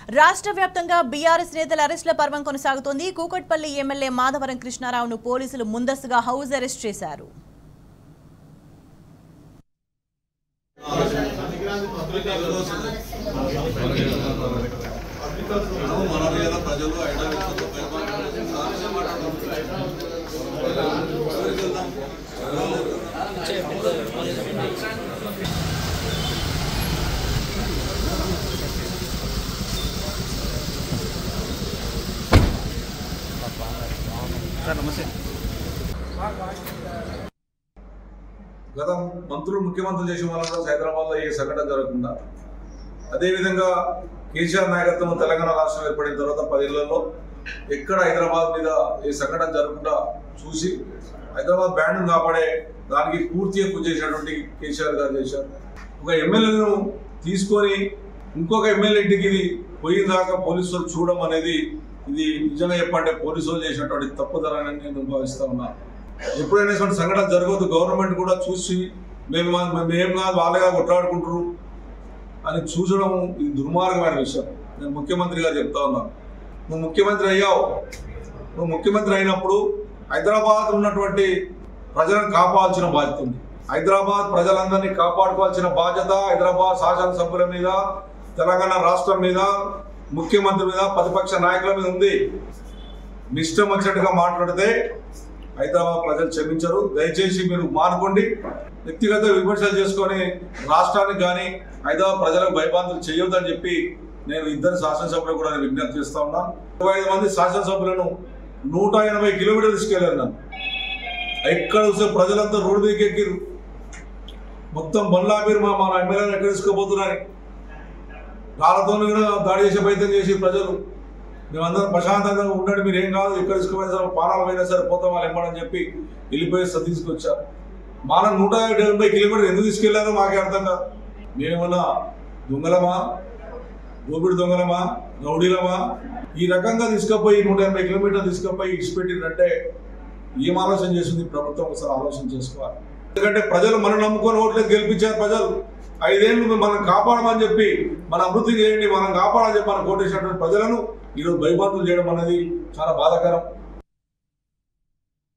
రాష్ట్ర వ్యాప్తంగా బీఆర్ఎస్ నేతల అరెస్టుల పర్వం కొనసాగుతోంది కూకట్పల్లి ఎమ్మెల్యే మాధవరం కృష్ణారావును పోలీసులు ముందస్తుగా హౌస్ అరెస్ట్ చేశారు మన మీద ప్రజలు ఐడలతో పరిపాలన గత మంత్రులు ముఖ్యమంత్రులు చేసిన వాళ్ళలో హైదరాబాద్లో ఈ సంఘటన జరగకుండా అదేవిధంగా కేసీఆర్ నాయకత్వం తెలంగాణ రాష్ట్రం ఏర్పడిన తర్వాత పదేళ్లలో ఎక్కడ హైదరాబాద్ మీద ఈ సంఘటన జరగకుండా చూసి హైదరాబాద్ బ్యాండ్ను కాపాడే దానికి పూర్తిగా కృషి చేసినటువంటి కేసీఆర్ గారు చేశారు ఒక ఎమ్మెల్యేను తీసుకొని ఇంకొక ఎమ్మెల్యే ఇంటికి ఇది పోయిన దాకా పోలీసు వాళ్ళు చూడడం అనేది ఇది నిజంగా చెప్పంటే పోలీసు వాళ్ళు చేసినటువంటి తప్పుదరాన్ని నేను భావిస్తా ఉన్నాను ఎప్పుడైనా ఇటువంటి సంఘటన జరగదు గవర్నమెంట్ కూడా చూసి మేము మేము ఏం కాదు వాళ్ళగా కొట్లాడుకుంటారు అని చూసడం ఇది దుర్మార్గమైన విషయం నేను ముఖ్యమంత్రి గారు చెప్తా ఉన్నాను నువ్వు ముఖ్యమంత్రి అయ్యావు నువ్వు ముఖ్యమంత్రి అయినప్పుడు హైదరాబాద్ ఉన్నటువంటి ప్రజలను కాపాడాల్సిన బాధ్యత ఉంది హైదరాబాద్ ప్రజలందరినీ కాపాడుకోవాల్సిన బాధ్యత హైదరాబాద్ శాసనసభ్యుల మీద తెలంగాణ రాష్ట్రం మీద ముఖ్యమంత్రి మీద ప్రతిపక్ష నాయకుల మీద ఉంది మీ ఇష్టం వచ్చినట్టుగా మాట్లాడితే హైదరాబాద్ ప్రజలు క్షమించరు దయచేసి మీరు మానుకోండి వ్యక్తిగత విమర్శలు చేసుకొని రాష్ట్రానికి కానీ హైదరాబాద్ ప్రజలకు భయభ్రాంతులు చేయొద్దని చెప్పి నేను ఇద్దరు శాసనసభ్యులు కూడా నేను విజ్ఞప్తి చేస్తా ఉన్నాను ఇరవై ఐదు మంది శాసనసభ్యులను నూట ఎనభై కిలోమీటర్లు తీసుకెళ్లారు నన్ను ఎక్కడ చూస్తే ప్రజలంతా రోడ్డు మీదకి ఎక్కిరు మొత్తం బండ్లా మీరు మా మన ఎమ్మెల్యేలు ఎక్కడ తీసుకోబోతున్నారని రాళ్ళతో కూడా దాడి చేసే ప్రయత్నం చేసి ప్రజలు మేమందరం ప్రశాంతంగా ఉండండి మీరు ఏం కాదు ఎక్కడ తీసుకుపోయినా సరే పానాలు పోయినా సరే పోతాం వాళ్ళు ఇమ్మని చెప్పి వెళ్ళిపోయి స- తీసుకొచ్చారు మనం నూట డెబ్బై కిలోమీటర్ ఎందుకు తీసుకెళ్లారో మాకే అర్థం కాదు మేమేమన్నా దొంగలమా దోపిడి దొంగలమా రౌడీలమా ఈ రకంగా తీసుకుపోయి నూట ఎనభై కిలోమీటర్లు తీసుకుపోయి ఇచ్చిపెట్టిందంటే ఏం ఆలోచన చేసింది ప్రభుత్వం ఒకసారి ఆలోచన చేసుకోవాలి ఎందుకంటే ప్రజలు మనం నమ్ముకొని ఓట్లు గెలిపించారు ప్రజలు ఐదేళ్ళు మనం కాపాడమని చెప్పి మన అభివృద్ధి చేయండి మనం కాపాడని చెప్పి మనం కోటేసినటువంటి ప్రజలను ఈరోజు భయభ్రాంతులు చేయడం అనేది చాలా బాధాకరం